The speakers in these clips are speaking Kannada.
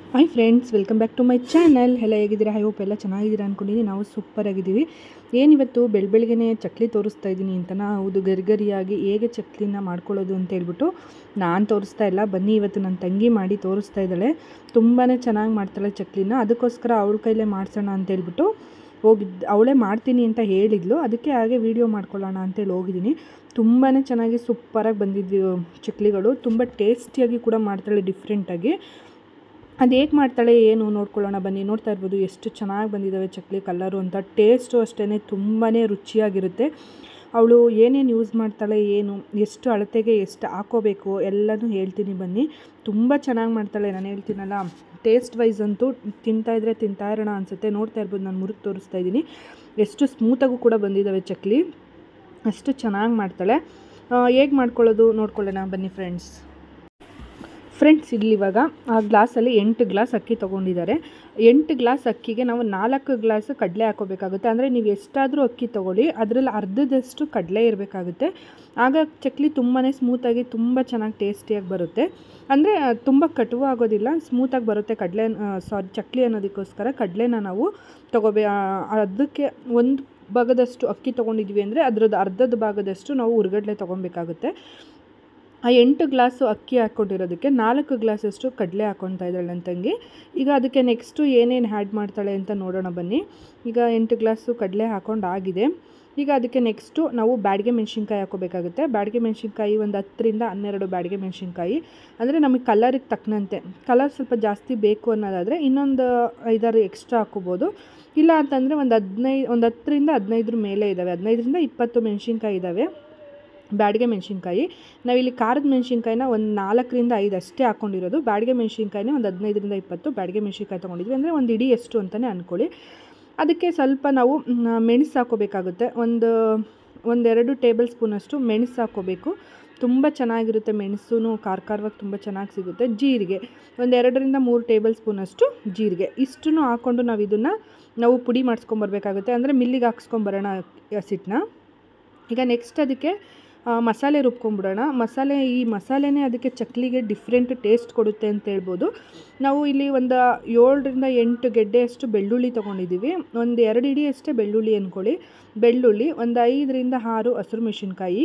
hi friends welcome back to my channel ಎಲ್ಲ ಹೇಗಿದ್ದೀರಾ ಐ ಹೋಪ್ ಎಲ್ಲ ಚೆನ್ನಾಗಿದ್ದೀರಾ ಅಂದ್ಕೊಂಡಿದ್ದೀನಿ ನಾವು ಸೂಪರ್ ಆಗಿದ್ದೀವಿ ಏನಿವತ್ತು ಬೆಳ ಬೆಳಗ್ಗೆನೇ ಚಕ್ಲಿ ತೋರಿಸ್ತಾ ಇದ್ದೀನಿ ಅಂತನ ಹೌದು ಗರಿಗರಿಯಾಗಿ ಹೇಗೆ ಚಕ್ಲಿನ ಮಾಡ್ಕೊಳ್ಳೋದು ಅಂತ ಹೇಳ್ಬಿಟ್ಟು ನಾನು ತೋರಿಸ್ತಾ ಇಲ್ಲ ಬನ್ನಿ ಇವತ್ತು ನನ್ನ ತಂಗಿ ಮಾಡಿ ತೋರಿಸ್ತಾ ಇದ್ದಾಳೆ ತುಂಬಾ ಚೆನ್ನಾಗಿ ಮಾಡ್ತಾಳೆ ಚಕ್ಲಿನ ಅದಕ್ಕೋಸ್ಕರ ಅವಳ ಕೈಲೇ ಮಾಡಿಸೋಣ ಅಂತ ಹೇಳ್ಬಿಟ್ಟು ಹೋಗಿದ್ದು ಅವಳೇ ಮಾಡ್ತೀನಿ ಅಂತ ಹೇಳಿದ್ಲು ಅದಕ್ಕೆ ಹಾಗೆ ವೀಡಿಯೋ ಮಾಡ್ಕೊಳ್ಳೋಣ ಅಂತೇಳಿ ಹೋಗಿದ್ದೀನಿ ತುಂಬಾ ಚೆನ್ನಾಗಿ ಸೂಪರಾಗಿ ಬಂದಿದ್ವಿ ಚಕ್ಲಿಗಳು ತುಂಬ ಟೇಸ್ಟಿಯಾಗಿ ಕೂಡ ಮಾಡ್ತಾಳೆ ಡಿಫ್ರೆಂಟಾಗಿ ಅದು ಹೇಗೆ ಮಾಡ್ತಾಳೆ ಏನು ನೋಡ್ಕೊಳ್ಳೋಣ ಬನ್ನಿ ನೋಡ್ತಾ ಇರ್ಬೋದು ಎಷ್ಟು ಚೆನ್ನಾಗಿ ಬಂದಿದ್ದಾವೆ ಚಕ್ಲಿ ಕಲರು ಅಂತ ಟೇಸ್ಟು ಅಷ್ಟೇ ತುಂಬಾ ರುಚಿಯಾಗಿರುತ್ತೆ ಅವಳು ಏನೇನು ಯೂಸ್ ಮಾಡ್ತಾಳೆ ಏನು ಎಷ್ಟು ಅಳತೆಗೆ ಎಷ್ಟು ಹಾಕೋಬೇಕು ಎಲ್ಲನೂ ಹೇಳ್ತೀನಿ ಬನ್ನಿ ತುಂಬ ಚೆನ್ನಾಗಿ ಮಾಡ್ತಾಳೆ ನಾನು ಹೇಳ್ತೀನಲ್ಲ ಟೇಸ್ಟ್ ವೈಸ್ ಅಂತೂ ತಿಂತಾಯಿದ್ರೆ ತಿಂತಾ ಇರೋಣ ಅನಿಸುತ್ತೆ ನೋಡ್ತಾ ಇರ್ಬೋದು ನಾನು ಮುರುಗ್ ತೋರಿಸ್ತಾ ಇದ್ದೀನಿ ಎಷ್ಟು ಸ್ಮೂತಾಗೂ ಕೂಡ ಬಂದಿದ್ದಾವೆ ಚಕ್ಲಿ ಅಷ್ಟು ಚೆನ್ನಾಗಿ ಮಾಡ್ತಾಳೆ ಹೇಗೆ ಮಾಡ್ಕೊಳ್ಳೋದು ನೋಡ್ಕೊಳ್ಳೋಣ ಬನ್ನಿ ಫ್ರೆಂಡ್ಸ್ ಫ್ರೆಂಡ್ಸ್ ಇಲ್ಲಿ ಇವಾಗ ಆ ಗ್ಲಾಸಲ್ಲಿ ಎಂಟು ಗ್ಲಾಸ್ ಅಕ್ಕಿ ತೊಗೊಂಡಿದ್ದಾರೆ ಎಂಟು ಗ್ಲಾಸ್ ಅಕ್ಕಿಗೆ ನಾವು ನಾಲ್ಕು ಗ್ಲಾಸ್ ಕಡಲೆ ಹಾಕೋಬೇಕಾಗುತ್ತೆ ಅಂದರೆ ನೀವು ಎಷ್ಟಾದರೂ ಅಕ್ಕಿ ತೊಗೊಳ್ಳಿ ಅದರಲ್ಲಿ ಅರ್ಧದಷ್ಟು ಕಡಲೆ ಇರಬೇಕಾಗುತ್ತೆ ಆಗ ಚಕ್ಲಿ ತುಂಬಾ ಸ್ಮೂತಾಗಿ ತುಂಬ ಚೆನ್ನಾಗಿ ಟೇಸ್ಟಿಯಾಗಿ ಬರುತ್ತೆ ಅಂದರೆ ತುಂಬ ಕಟುವು ಆಗೋದಿಲ್ಲ ಸ್ಮೂತಾಗಿ ಬರುತ್ತೆ ಕಡಲೆ ಸಾರಿ ಚಕ್ಲಿ ಅನ್ನೋದಕ್ಕೋಸ್ಕರ ಕಡಲೆನ ನಾವು ತೊಗೋಬೇ ಅದಕ್ಕೆ ಒಂದು ಭಾಗದಷ್ಟು ಅಕ್ಕಿ ತೊಗೊಂಡಿದ್ವಿ ಅಂದರೆ ಅದರದ್ದು ಅರ್ಧದ ಭಾಗದಷ್ಟು ನಾವು ಉರ್ಗಡ್ಲೆ ತೊಗೊಬೇಕಾಗುತ್ತೆ ಆ ಎಂಟು ಗ್ಲಾಸು ಅಕ್ಕಿ ಹಾಕ್ಕೊಂಡಿರೋದಕ್ಕೆ ನಾಲ್ಕು ಗ್ಲಾಸಷ್ಟು ಕಡಲೆ ಹಾಕ್ಕೊತಾ ಇದ್ದಾಳೆ ನನ್ನ ತಂಗಿ ಈಗ ಅದಕ್ಕೆ ನೆಕ್ಸ್ಟು ಏನೇನು ಹ್ಯಾಡ್ ಮಾಡ್ತಾಳೆ ಅಂತ ನೋಡೋಣ ಬನ್ನಿ ಈಗ ಎಂಟು ಗ್ಲಾಸು ಕಡಲೆ ಹಾಕ್ಕೊಂಡು ಆಗಿದೆ ಈಗ ಅದಕ್ಕೆ ನೆಕ್ಸ್ಟು ನಾವು ಬ್ಯಾಡಿಗೆ ಮೆಣಸಿನ್ಕಾಯಿ ಹಾಕೋಬೇಕಾಗುತ್ತೆ ಬ್ಯಾಡಿಗೆ ಮೆಣಸಿನ್ಕಾಯಿ ಒಂದು ಹತ್ತರಿಂದ ಹನ್ನೆರಡು ಬ್ಯಾಡಿಗೆ ಮೆಣಸಿನ್ಕಾಯಿ ಅಂದರೆ ನಮಗೆ ಕಲರಿಗೆ ತಕ್ಕನಂತೆ ಕಲರ್ ಸ್ವಲ್ಪ ಜಾಸ್ತಿ ಬೇಕು ಅನ್ನೋದಾದರೆ ಇನ್ನೊಂದು ಐದಾರು ಎಕ್ಸ್ಟ್ರಾ ಹಾಕೋಬೋದು ಇಲ್ಲ ಅಂತಂದರೆ ಒಂದು ಹದಿನೈದು ಒಂದು ಹತ್ತರಿಂದ ಹದಿನೈದರ ಮೇಲೆ ಇದ್ದಾವೆ ಹದಿನೈದರಿಂದ ಇಪ್ಪತ್ತು ಮೆಣಸಿನ್ಕಾಯಿ ಇದ್ದಾವೆ ಬ್ಯಾಡಿಗೆ ಮೆಣಸಿನ್ಕಾಯಿ ನಾವಿಲ್ಲಿ ಖಾರದ ಮೆಣಸಿನ್ಕಾಯಿನ ಒಂದು ನಾಲ್ಕರಿಂದ ಐದು ಅಷ್ಟೇ ಹಾಕ್ಕೊಂಡಿರೋದು ಬ್ಯಾಡಿಗೆ ಮೆಣಸಿನ್ಕಾಯಿನೇ ಒಂದು ಹದಿನೈದರಿಂದ ಇಪ್ಪತ್ತು ಬ್ಯಾಡಿಗೆ ಮೆಣಸಿನ್ಕಾಯಿ ತೊಗೊಂಡಿದ್ವಿ ಅಂದರೆ ಒಂದು ಇಡೀ ಎಷ್ಟು ಅಂತಲೇ ಅಂದ್ಕೊಳ್ಳಿ ಅದಕ್ಕೆ ಸ್ವಲ್ಪ ನಾವು ಮೆಣಸು ಹಾಕೋಬೇಕಾಗುತ್ತೆ ಒಂದು ಒಂದೆರಡು ಟೇಬಲ್ ಸ್ಪೂನಷ್ಟು ಮೆಣಸು ಹಾಕ್ಕೋಬೇಕು ತುಂಬ ಚೆನ್ನಾಗಿರುತ್ತೆ ಮೆಣಸು ಖಾರ ಖಾರವಾಗಿ ತುಂಬ ಚೆನ್ನಾಗಿ ಸಿಗುತ್ತೆ ಜೀರಿಗೆ ಒಂದೆರಡರಿಂದ ಮೂರು ಟೇಬಲ್ ಸ್ಪೂನಷ್ಟು ಜೀರಿಗೆ ಇಷ್ಟನ್ನು ಹಾಕ್ಕೊಂಡು ನಾವು ಇದನ್ನು ನಾವು ಪುಡಿ ಮಾಡಿಸ್ಕೊಂಬರ್ಬೇಕಾಗುತ್ತೆ ಅಂದರೆ ಮಿಲ್ಲಿಗೆ ಹಾಕ್ಸ್ಕೊಂಬರೋಣ ಹಸಿಟ್ಟನ್ನ ಈಗ ನೆಕ್ಸ್ಟ್ ಅದಕ್ಕೆ ಮಸಾಲೆ ರುಬ್ಕೊಂಬಿಡೋಣ ಮಸಾಲೆ ಈ ಮಸಾಲೆನೇ ಅದಕ್ಕೆ ಚಕ್ಲಿಗೆ ಡಿಫ್ರೆಂಟ್ ಟೇಸ್ಟ್ ಕೊಡುತ್ತೆ ಅಂತ ಹೇಳ್ಬೋದು ನಾವು ಇಲ್ಲಿ ಒಂದು ಏಳರಿಂದ ಎಂಟು ಗೆಡ್ಡೆಯಷ್ಟು ಬೆಳ್ಳುಳ್ಳಿ ತೊಗೊಂಡಿದ್ದೀವಿ ಒಂದು ಎರಡು ಇಡಿ ಅಷ್ಟೇ ಬೆಳ್ಳುಳ್ಳಿ ಅಂದ್ಕೊಳ್ಳಿ ಬೆಳ್ಳುಳ್ಳಿ ಒಂದು ಐದರಿಂದ ಆರು ಹಸಿರು ಮೆಣಸಿನ್ಕಾಯಿ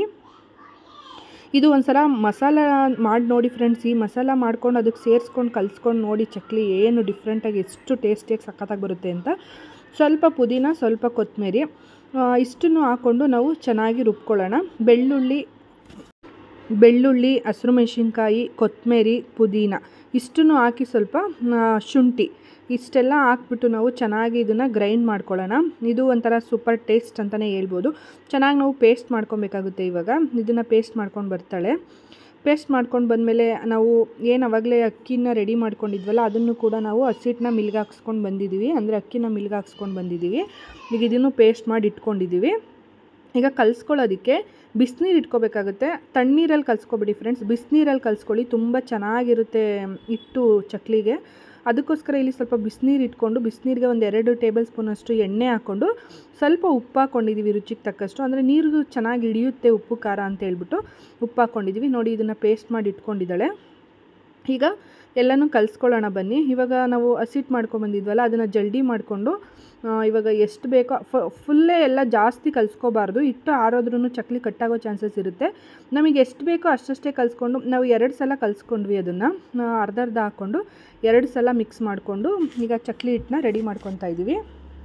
ಇದು ಒಂದು ಸಲ ಮಸಾಲ ಮಾಡಿ ನೋಡಿ ಫ್ರೆಂಡ್ಸ್ ಈ ಮಸಾಲ ಮಾಡ್ಕೊಂಡು ಅದಕ್ಕೆ ಸೇರಿಸ್ಕೊಂಡು ಕಲಿಸ್ಕೊಂಡು ನೋಡಿ ಚಕ್ಲಿ ಏನು ಡಿಫ್ರೆಂಟಾಗಿ ಎಷ್ಟು ಟೇಸ್ಟಿಯಾಗಿ ಸಖತ್ತಾಗಿ ಬರುತ್ತೆ ಅಂತ ಸ್ವಲ್ಪ ಪುದೀನ ಸ್ವಲ್ಪ ಕೊತ್ತಂಬರಿ ಇಷ್ಟನ್ನು ಹಾಕ್ಕೊಂಡು ನಾವು ಚೆನ್ನಾಗಿ ರುಬ್ಕೊಳ್ಳೋಣ ಬೆಳ್ಳುಳ್ಳಿ ಬೆಳ್ಳುಳ್ಳಿ ಹಸಿರು ಮೆಣಸಿನ್ಕಾಯಿ ಕೊತ್ತಂಬರಿ ಪುದೀನ ಇಷ್ಟನ್ನು ಹಾಕಿ ಸ್ವಲ್ಪ ಶುಂಠಿ ಇಷ್ಟೆಲ್ಲ ಹಾಕ್ಬಿಟ್ಟು ನಾವು ಚೆನ್ನಾಗಿ ಇದನ್ನು ಗ್ರೈಂಡ್ ಮಾಡ್ಕೊಳ್ಳೋಣ ಇದು ಒಂಥರ ಸೂಪರ್ ಟೇಸ್ಟ್ ಅಂತಲೇ ಹೇಳ್ಬೋದು ಚೆನ್ನಾಗಿ ನಾವು ಪೇಸ್ಟ್ ಮಾಡ್ಕೊಬೇಕಾಗುತ್ತೆ ಇವಾಗ ಇದನ್ನು ಪೇಸ್ಟ್ ಮಾಡ್ಕೊಂಡು ಬರ್ತಾಳೆ ಪೇಸ್ಟ್ ಮಾಡ್ಕೊಂಡು ಬಂದಮೇಲೆ ನಾವು ಏನು ಅವಾಗಲೇ ಅಕ್ಕಿನ ರೆಡಿ ಮಾಡ್ಕೊಂಡಿದ್ವಲ್ಲ ಅದನ್ನು ಕೂಡ ನಾವು ಹಸಿಟ್ಟನ್ನ ಮಿಲ್ಗೆ ಹಾಕ್ಸ್ಕೊಂಡು ಬಂದಿದ್ದೀವಿ ಅಂದರೆ ಅಕ್ಕಿನ ಮಿಲ್ಗೆ ಹಾಕ್ಸ್ಕೊಂಡು ಬಂದಿದ್ದೀವಿ ಈಗ ಇದನ್ನು ಪೇಸ್ಟ್ ಮಾಡಿ ಇಟ್ಕೊಂಡಿದ್ದೀವಿ ಈಗ ಕಲಿಸ್ಕೊಳ್ಳೋದಕ್ಕೆ ಬಿಸಿನೀರು ಇಟ್ಕೋಬೇಕಾಗುತ್ತೆ ತಣ್ಣೀರಲ್ಲಿ ಕಲಿಸ್ಕೊಬೇಡಿ ಫ್ರೆಂಡ್ಸ್ ಬಿಸಿನೀರಲ್ಲಿ ಕಲಿಸ್ಕೊಳ್ಳಿ ತುಂಬ ಚೆನ್ನಾಗಿರುತ್ತೆ ಹಿಟ್ಟು ಚಕ್ಲಿಗೆ ಅದಕ್ಕೋಸ್ಕರ ಇಲ್ಲಿ ಸ್ವಲ್ಪ ಬಿಸಿನೀರು ಇಟ್ಕೊಂಡು ಬಿಸಿನೀರಿಗೆ ಒಂದು ಎರಡು ಟೇಬಲ್ ಸ್ಪೂನಷ್ಟು ಎಣ್ಣೆ ಹಾಕ್ಕೊಂಡು ಸ್ವಲ್ಪ ಉಪ್ಪು ಹಾಕ್ಕೊಂಡಿದ್ದೀವಿ ರುಚಿಗೆ ತಕ್ಕಷ್ಟು ಅಂದರೆ ನೀರು ಚೆನ್ನಾಗಿ ಹಿಡಿಯುತ್ತೆ ಉಪ್ಪು ಖಾರ ಅಂತ ಹೇಳ್ಬಿಟ್ಟು ಉಪ್ಪು ಹಾಕ್ಕೊಂಡಿದ್ದೀವಿ ನೋಡಿ ಇದನ್ನು ಪೇಸ್ಟ್ ಮಾಡಿ ಇಟ್ಕೊಂಡಿದ್ದಾಳೆ ಈಗ ಎಲ್ಲನೂ ಕಲಿಸ್ಕೊಳ್ಳೋಣ ಬನ್ನಿ ಇವಾಗ ನಾವು ಹಸಿಟ್ಟು ಮಾಡ್ಕೊಂಬಂದಿದ್ವಲ್ಲ ಅದನ್ನು ಜಲ್ದಿ ಮಾಡಿಕೊಂಡು ಇವಾಗ ಎಷ್ಟು ಬೇಕೋ ಫುಲ್ಲೇ ಎಲ್ಲ ಜಾಸ್ತಿ ಕಲಿಸ್ಕೋಬಾರ್ದು ಹಿಟ್ಟು ಆರೋದ್ರೂ ಚಕ್ಲಿ ಕಟ್ಟಾಗೋ ಚಾನ್ಸಸ್ ಇರುತ್ತೆ ನಮಗೆ ಎಷ್ಟು ಬೇಕೋ ಅಷ್ಟಷ್ಟೇ ಕಲಿಸ್ಕೊಂಡು ನಾವು ಎರಡು ಸಲ ಕಲಿಸ್ಕೊಂಡ್ವಿ ಅದನ್ನು ಅರ್ಧ ಅರ್ಧ ಹಾಕ್ಕೊಂಡು ಎರಡು ಸಲ ಮಿಕ್ಸ್ ಮಾಡಿಕೊಂಡು ಈಗ ಚಕ್ಲಿ ಹಿಟ್ಟನ್ನ ರೆಡಿ ಮಾಡ್ಕೊತಾ ಇದ್ದೀವಿ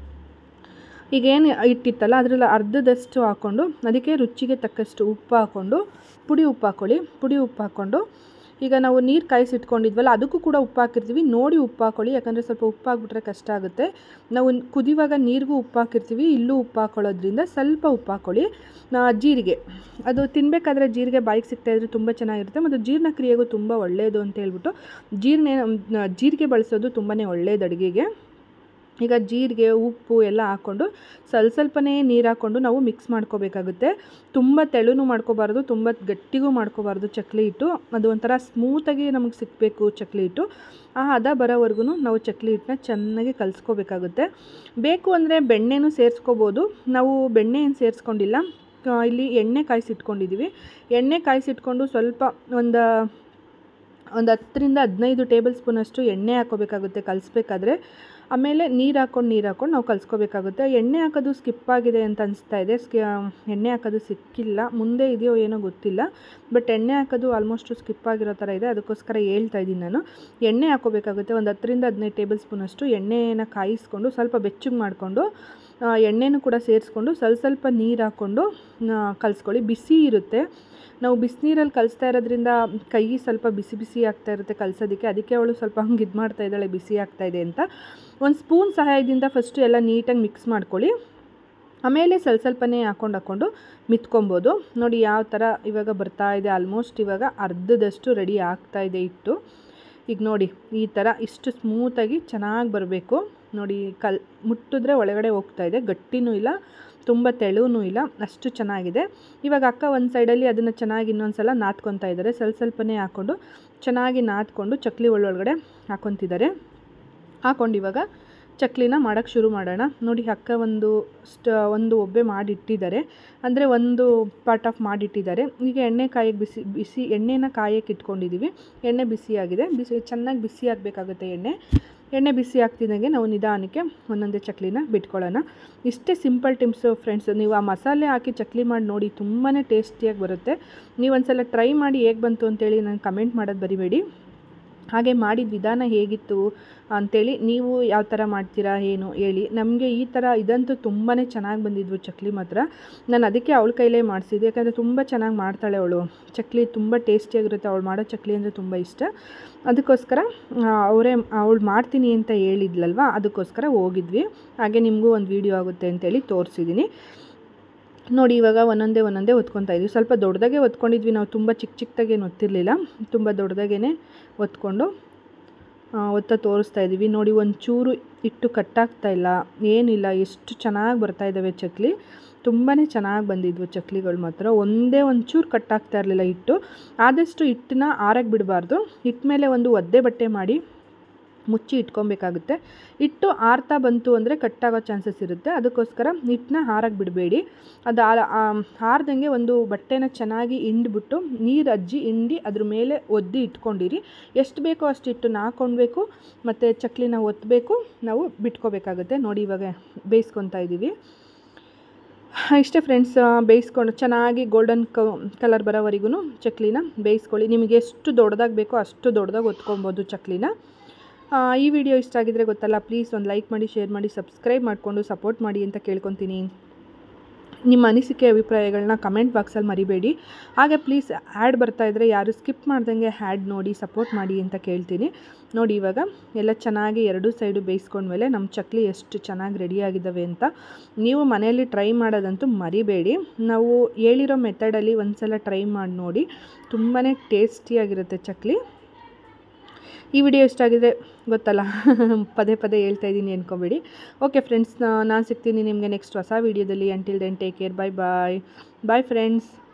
ಈಗೇನು ಹಿಟ್ಟಿತ್ತಲ್ಲ ಅದರಲ್ಲಿ ಅರ್ಧದಷ್ಟು ಹಾಕ್ಕೊಂಡು ಅದಕ್ಕೆ ರುಚಿಗೆ ತಕ್ಕಷ್ಟು ಉಪ್ಪು ಹಾಕ್ಕೊಂಡು ಪುಡಿ ಉಪ್ಪು ಹಾಕ್ಕೊಳ್ಳಿ ಪುಡಿ ಉಪ್ಪು ಹಾಕ್ಕೊಂಡು ಈಗ ನಾವು ನೀರು ಕಾಯಿಸಿಟ್ಕೊಂಡಿದ್ವಲ್ಲ ಅದಕ್ಕೂ ಕೂಡ ಉಪ್ಪು ಹಾಕಿರ್ತೀವಿ ನೋಡಿ ಉಪ್ಪು ಹಾಕ್ಕೊಳ್ಳಿ ಯಾಕಂದರೆ ಸ್ವಲ್ಪ ಉಪ್ಪು ಹಾಕ್ಬಿಟ್ರೆ ಕಷ್ಟ ಆಗುತ್ತೆ ನಾವು ಕುದಿವಾಗ ನೀರಿಗೂ ಉಪ್ಪು ಹಾಕಿರ್ತೀವಿ ಇಲ್ಲೂ ಉಪ್ಪು ಹಾಕ್ಕೊಳ್ಳೋದ್ರಿಂದ ಸ್ವಲ್ಪ ಉಪ್ಪು ಹಾಕ್ಕೊಳ್ಳಿ ಜೀರಿಗೆ ಅದು ತಿನ್ನಬೇಕಾದ್ರೆ ಜೀರಿಗೆ ಬಾಯಿಗೆ ಸಿಗ್ತಾಯಿದ್ರೆ ತುಂಬ ಚೆನ್ನಾಗಿರುತ್ತೆ ಮತ್ತು ಜೀರ್ಣಕ್ರಿಯೆಗೂ ತುಂಬ ಒಳ್ಳೆಯದು ಅಂತ ಹೇಳ್ಬಿಟ್ಟು ಜೀರ್ಣ ಜೀರಿಗೆ ಬಳಸೋದು ತುಂಬಾ ಒಳ್ಳೆಯದು ಅಡುಗೆಗೆ ಈಗ ಜೀರಿಗೆ ಉಪ್ಪು ಎಲ್ಲ ಹಾಕ್ಕೊಂಡು ಸ್ವಲ್ಪ ಸ್ವಲ್ಪನೇ ನೀರು ಹಾಕ್ಕೊಂಡು ನಾವು ಮಿಕ್ಸ್ ಮಾಡ್ಕೋಬೇಕಾಗುತ್ತೆ ತುಂಬ ತೆಳುನೂ ಮಾಡ್ಕೋಬಾರ್ದು ತುಂಬ ಗಟ್ಟಿಗೂ ಮಾಡ್ಕೋಬಾರ್ದು ಚಕ್ಲಿ ಹಿಟ್ಟು ಅದು ಒಂಥರ ಸ್ಮೂತಾಗಿ ನಮಗೆ ಸಿಗಬೇಕು ಚಕ್ಲಿ ಹಿಟ್ಟು ಆ ಹದ ಬರೋವರೆಗೂ ನಾವು ಚಕ್ಲಿ ಹಿಟ್ಟನ್ನ ಚೆನ್ನಾಗಿ ಕಲಿಸ್ಕೋಬೇಕಾಗುತ್ತೆ ಬೇಕು ಅಂದರೆ ಬೆಣ್ಣೆನೂ ಸೇರಿಸ್ಕೋಬೋದು ನಾವು ಬೆಣ್ಣೆ ಏನು ಸೇರಿಸ್ಕೊಂಡಿಲ್ಲ ಇಲ್ಲಿ ಎಣ್ಣೆ ಕಾಯಿಸಿಟ್ಕೊಂಡಿದ್ದೀವಿ ಎಣ್ಣೆ ಕಾಯಿಸಿಟ್ಕೊಂಡು ಸ್ವಲ್ಪ ಒಂದು ಒಂದು ಹತ್ತರಿಂದ ಹದಿನೈದು ಟೇಬಲ್ ಸ್ಪೂನಷ್ಟು ಎಣ್ಣೆ ಹಾಕೋಬೇಕಾಗುತ್ತೆ ಕಲಿಸ್ಬೇಕಾದ್ರೆ ಆಮೇಲೆ ನೀರು ಹಾಕ್ಕೊಂಡು ನೀರು ಹಾಕ್ಕೊಂಡು ನಾವು ಕಲಿಸ್ಕೋಬೇಕಾಗುತ್ತೆ ಎಣ್ಣೆ ಹಾಕೋದು ಸ್ಕಿಪ್ ಆಗಿದೆ ಅಂತ ಅನಿಸ್ತಾ ಇದೆ ಸ್ಕಿ ಎಣ್ಣೆ ಹಾಕೋದು ಸಿಕ್ಕಿಲ್ಲ ಮುಂದೆ ಇದೆಯೋ ಏನೋ ಗೊತ್ತಿಲ್ಲ ಬಟ್ ಎಣ್ಣೆ ಹಾಕೋದು ಆಲ್ಮೋಸ್ಟ್ ಸ್ಕಿಪ್ ಆಗಿರೋ ಥರ ಇದೆ ಅದಕ್ಕೋಸ್ಕರ ಹೇಳ್ತಾ ಇದ್ದೀನಿ ನಾನು ಎಣ್ಣೆ ಹಾಕೋಬೇಕಾಗುತ್ತೆ ಒಂದು ಹತ್ತರಿಂದ ಹದಿನೈದು ಟೇಬಲ್ ಸ್ಪೂನಷ್ಟು ಎಣ್ಣೆನ ಕಾಯಿಸ್ಕೊಂಡು ಸ್ವಲ್ಪ ಬೆಚ್ಚಗೆ ಮಾಡಿಕೊಂಡು ಎಣ್ಣೆನೂ ಕೂಡ ಸೇರಿಸ್ಕೊಂಡು ಸ್ವಲ್ಪ ಸ್ವಲ್ಪ ನೀರು ಹಾಕ್ಕೊಂಡು ಕಲಿಸ್ಕೊಳ್ಳಿ ಬಿಸಿ ಇರುತ್ತೆ ನಾವು ಬಿಸಿನೀರಲ್ಲಿ ಕಲಿಸ್ತಾ ಇರೋದ್ರಿಂದ ಕೈ ಸ್ವಲ್ಪ ಬಿಸಿ ಬಿಸಿ ಆಗ್ತಾ ಇರುತ್ತೆ ಕಲಿಸೋದಕ್ಕೆ ಅದಕ್ಕೆ ಅವಳು ಸ್ವಲ್ಪ ಹಂಗೆ ಇದು ಮಾಡ್ತಾ ಇದ್ದಾಳೆ ಬಿಸಿ ಆಗ್ತಾ ಇದೆ ಅಂತ ಒಂದು ಸ್ಪೂನ್ ಸಹಾಯದಿಂದ ಫಸ್ಟು ಎಲ್ಲ ನೀಟಾಗಿ ಮಿಕ್ಸ್ ಮಾಡ್ಕೊಳ್ಳಿ ಆಮೇಲೆ ಸ್ವಲ್ಪ ಸ್ವಲ್ಪನೇ ಹಾಕ್ಕೊಂಡು ಹಾಕ್ಕೊಂಡು ಮಿತ್ಕೊಬೋದು ನೋಡಿ ಯಾವ ಥರ ಇವಾಗ ಬರ್ತಾ ಇದೆ ಆಲ್ಮೋಸ್ಟ್ ಇವಾಗ ಅರ್ಧದಷ್ಟು ರೆಡಿ ಆಗ್ತಾ ಇದೆ ಹಿಟ್ಟು ಈಗ ನೋಡಿ ಈ ಥರ ಇಷ್ಟು ಸ್ಮೂತಾಗಿ ಚೆನ್ನಾಗಿ ಬರಬೇಕು ನೋಡಿ ಕಲ್ ಮುಟ್ಟಿದ್ರೆ ಒಳಗಡೆ ಹೋಗ್ತಾ ಇದೆ ಗಟ್ಟಿನೂ ಇಲ್ಲ ತುಂಬ ತೆಳುವೂ ಇಲ್ಲ ಅಷ್ಟು ಚೆನ್ನಾಗಿದೆ ಇವಾಗ ಅಕ್ಕ ಒಂದು ಸೈಡಲ್ಲಿ ಅದನ್ನು ಚೆನ್ನಾಗಿ ಇನ್ನೊಂದು ಸಲ ನಾದ್ಕೊತಾ ಇದ್ದಾರೆ ಸ್ವಲ್ಪ ಸ್ವಲ್ಪನೇ ಹಾಕ್ಕೊಂಡು ಚೆನ್ನಾಗಿ ನಾದ್ಕೊಂಡು ಚಕ್ಲಿ ಒಳ್ಳೊಳಗಡೆ ಹಾಕ್ಕೊತಿದ್ದಾರೆ ಹಾಕ್ಕೊಂಡು ಇವಾಗ ಚಕ್ಲಿನ ಮಾಡೋಕ್ಕೆ ಶುರು ಮಾಡೋಣ ನೋಡಿ ಅಕ್ಕ ಒಂದು ಸ್ಟ ಒಂದು ಒಬ್ಬೆ ಮಾಡಿಟ್ಟಿದ್ದಾರೆ ಅಂದರೆ ಒಂದು ಪಾರ್ಟ್ ಆಫ್ ಮಾಡಿಟ್ಟಿದ್ದಾರೆ ಈಗ ಎಣ್ಣೆ ಕಾಯಕ್ಕೆ ಬಿಸಿ ಬಿಸಿ ಎಣ್ಣೆನ ಕಾಯಕ್ಕೆ ಇಟ್ಕೊಂಡಿದ್ದೀವಿ ಎಣ್ಣೆ ಬಿಸಿಯಾಗಿದೆ ಬಿಸಿ ಚೆನ್ನಾಗಿ ಬಿಸಿ ಆಗಬೇಕಾಗುತ್ತೆ ಎಣ್ಣೆ ಎಣ್ಣೆ ಬಿಸಿ ಆಗ್ತಿದ್ದಂಗೆ ನಾವು ನಿಧಾನಕ್ಕೆ ಒಂದೊಂದೇ ಚಕ್ಲಿನ ಬಿಟ್ಕೊಳ್ಳೋಣ ಇಷ್ಟೇ ಸಿಂಪಲ್ ಟಿಪ್ಸು ಫ್ರೆಂಡ್ಸ್ ನೀವು ಆ ಮಸಾಲೆ ಹಾಕಿ ಚಕ್ಲಿ ಮಾಡಿ ನೋಡಿ ತುಂಬಾ ಟೇಸ್ಟಿಯಾಗಿ ಬರುತ್ತೆ ನೀವು ಒಂದ್ಸಲ ಟ್ರೈ ಮಾಡಿ ಹೇಗೆ ಬಂತು ಅಂತೇಳಿ ನಾನು ಕಮೆಂಟ್ ಮಾಡೋದು ಬರಿಬೇಡಿ ಹಾಗೆ ಮಾಡಿದ ವಿಧಾನ ಹೇಗಿತ್ತು ಅಂಥೇಳಿ ನೀವು ಯಾವ ಥರ ಮಾಡ್ತೀರಾ ಏನು ಹೇಳಿ ನಮಗೆ ಈ ಥರ ಇದಂತೂ ತುಂಬಾ ಚೆನ್ನಾಗಿ ಬಂದಿದ್ವು ಚಕ್ಲಿ ಮಾತ್ರ ನಾನು ಅದಕ್ಕೆ ಅವಳ ಕೈಲೇ ಮಾಡಿಸಿದ್ದೆ ಯಾಕಂದರೆ ತುಂಬ ಚೆನ್ನಾಗಿ ಮಾಡ್ತಾಳೆ ಅವಳು ಚಕ್ಲಿ ತುಂಬ ಟೇಸ್ಟಿಯಾಗಿರುತ್ತೆ ಅವಳು ಮಾಡೋ ಚಕ್ಲಿ ಅಂದರೆ ತುಂಬ ಇಷ್ಟ ಅದಕ್ಕೋಸ್ಕರ ಅವರೇ ಅವಳು ಮಾಡ್ತೀನಿ ಅಂತ ಹೇಳಿದ್ಲಲ್ವ ಅದಕ್ಕೋಸ್ಕರ ಹೋಗಿದ್ವಿ ಹಾಗೆ ನಿಮಗೂ ಒಂದು ವೀಡಿಯೋ ಆಗುತ್ತೆ ಅಂತೇಳಿ ತೋರಿಸಿದ್ದೀನಿ ನೋಡಿ ಇವಾಗ ಒಂದೊಂದೇ ಒಂದೊಂದೇ ಒತ್ಕೊತಾ ಇದ್ವಿ ಸ್ವಲ್ಪ ದೊಡ್ಡದಾಗೆ ಒತ್ಕೊಂಡಿದ್ವಿ ನಾವು ತುಂಬ ಚಿಕ್ಕ ಚಿಕ್ಕದಾಗೇನು ಒತ್ತಿರಲಿಲ್ಲ ತುಂಬ ದೊಡ್ಡದಾಗೇ ಒತ್ಕೊಂಡು ಒತ್ತ ತೋರಿಸ್ತಾ ಇದ್ದೀವಿ ನೋಡಿ ಒಂಚೂರು ಇಟ್ಟು ಕಟ್ಟಾಗ್ತಾ ಇಲ್ಲ ಏನಿಲ್ಲ ಎಷ್ಟು ಚೆನ್ನಾಗಿ ಬರ್ತಾ ಇದ್ದಾವೆ ಚಕ್ಲಿ ತುಂಬಾ ಚೆನ್ನಾಗಿ ಬಂದಿದ್ವು ಚಕ್ಲಿಗಳು ಮಾತ್ರ ಒಂದೇ ಒಂಚೂರು ಕಟ್ಟಾಗ್ತಾ ಇರಲಿಲ್ಲ ಹಿಟ್ಟು ಆದಷ್ಟು ಹಿಟ್ಟನ್ನ ಆರಕ್ಕೆ ಬಿಡಬಾರ್ದು ಹಿಟ್ಟ ಮೇಲೆ ಒಂದು ಒದ್ದೆ ಬಟ್ಟೆ ಮಾಡಿ ಮುಚ್ಚಿ ಇಟ್ಕೊಬೇಕಾಗುತ್ತೆ ಹಿಟ್ಟು ಆರ್ತಾ ಬಂತು ಅಂದರೆ ಕಟ್ಟಾಗೋ ಚಾನ್ಸಸ್ ಇರುತ್ತೆ ಅದಕ್ಕೋಸ್ಕರ ಹಿಟ್ಟನ್ನ ಹಾರಕ್ಕೆ ಬಿಡಬೇಡಿ ಅದು ಹಾರ್ದಂಗೆ ಒಂದು ಬಟ್ಟೆನ ಚೆನ್ನಾಗಿ ಹಿಂಡ್ಬಿಟ್ಟು ನೀರು ಅಜ್ಜಿ ಹಿಂಡಿ ಅದ್ರ ಮೇಲೆ ಒದ್ದಿ ಇಟ್ಕೊಂಡಿರಿ ಎಷ್ಟು ಬೇಕೋ ಅಷ್ಟು ಹಿಟ್ಟನ್ನ ಹಾಕ್ಕೊಳ್ಬೇಕು ಮತ್ತು ಚಕ್ಲಿನ ಒತ್ತಬೇಕು ನಾವು ಬಿಟ್ಕೋಬೇಕಾಗುತ್ತೆ ನೋಡಿ ಇವಾಗ ಬೇಯಿಸ್ಕೊತಾ ಇದ್ದೀವಿ ಇಷ್ಟೇ ಫ್ರೆಂಡ್ಸ್ ಬೇಯಿಸ್ಕೊಂಡು ಚೆನ್ನಾಗಿ ಗೋಲ್ಡನ್ ಕ ಕಲರ್ ಬರೋವರೆಗೂ ಚಕ್ಲಿನ ಬೇಯಿಸ್ಕೊಳ್ಳಿ ನಿಮಗೆ ಎಷ್ಟು ದೊಡ್ಡದಾಗಿ ಬೇಕೋ ಅಷ್ಟು ದೊಡ್ಡದಾಗಿ ಒತ್ಕೊಬೋದು ಚಕ್ಲಿನ ಈ ವಿಡಿಯೋ ಇಷ್ಟ ಆಗಿದ್ರೆ ಗೊತ್ತಲ್ಲ ಪ್ಲೀಸ್ ಒಂದು ಲೈಕ್ ಮಾಡಿ ಶೇರ್ ಮಾಡಿ ಸಬ್ಸ್ಕ್ರೈಬ್ ಮಾಡಿಕೊಂಡು ಸಪೋರ್ಟ್ ಮಾಡಿ ಅಂತ ಕೇಳ್ಕೊತೀನಿ ನಿಮ್ಮ ಅನಿಸಿಕೆ ಅಭಿಪ್ರಾಯಗಳನ್ನ ಕಮೆಂಟ್ ಬಾಕ್ಸಲ್ಲಿ ಮರಿಬೇಡಿ ಹಾಗೆ ಪ್ಲೀಸ್ ಆ್ಯಡ್ ಬರ್ತಾಯಿದ್ರೆ ಯಾರು ಸ್ಕಿಪ್ ಮಾಡ್ದಂಗೆ ಹ್ಯಾಡ್ ನೋಡಿ ಸಪೋರ್ಟ್ ಮಾಡಿ ಅಂತ ಕೇಳ್ತೀನಿ ನೋಡಿ ಇವಾಗ ಎಲ್ಲ ಚೆನ್ನಾಗಿ ಎರಡೂ ಸೈಡು ಬೇಯಿಸ್ಕೊಂಡ್ಮೇಲೆ ನಮ್ಮ ಚಕ್ಲಿ ಎಷ್ಟು ಚೆನ್ನಾಗಿ ರೆಡಿಯಾಗಿದ್ದಾವೆ ಅಂತ ನೀವು ಮನೆಯಲ್ಲಿ ಟ್ರೈ ಮಾಡೋದಂತೂ ಮರಿಬೇಡಿ ನಾವು ಹೇಳಿರೋ ಮೆಥಡಲ್ಲಿ ಒಂದು ಸಲ ಟ್ರೈ ಮಾಡಿ ನೋಡಿ ತುಂಬಾ ಟೇಸ್ಟಿಯಾಗಿರುತ್ತೆ ಚಕ್ಲಿ ಈ ವಿಡಿಯೋ ಇಷ್ಟ ಆಗಿದ್ರೆ ಗೊತ್ತಲ್ಲ ಪದೇ ಪದೇ ಹೇಳ್ತಾ ಇದ್ದೀನಿ ಅನ್ಕೋಬೇಡಿ ಓಕೆ ಫ್ರೆಂಡ್ಸ್ ನಾನು ಸಿಗ್ತೀನಿ ನಿಮಗೆ ನೆಕ್ಸ್ಟ್ ಹೊಸ ವೀಡಿಯೋದಲ್ಲಿ until then take care bye bye bye friends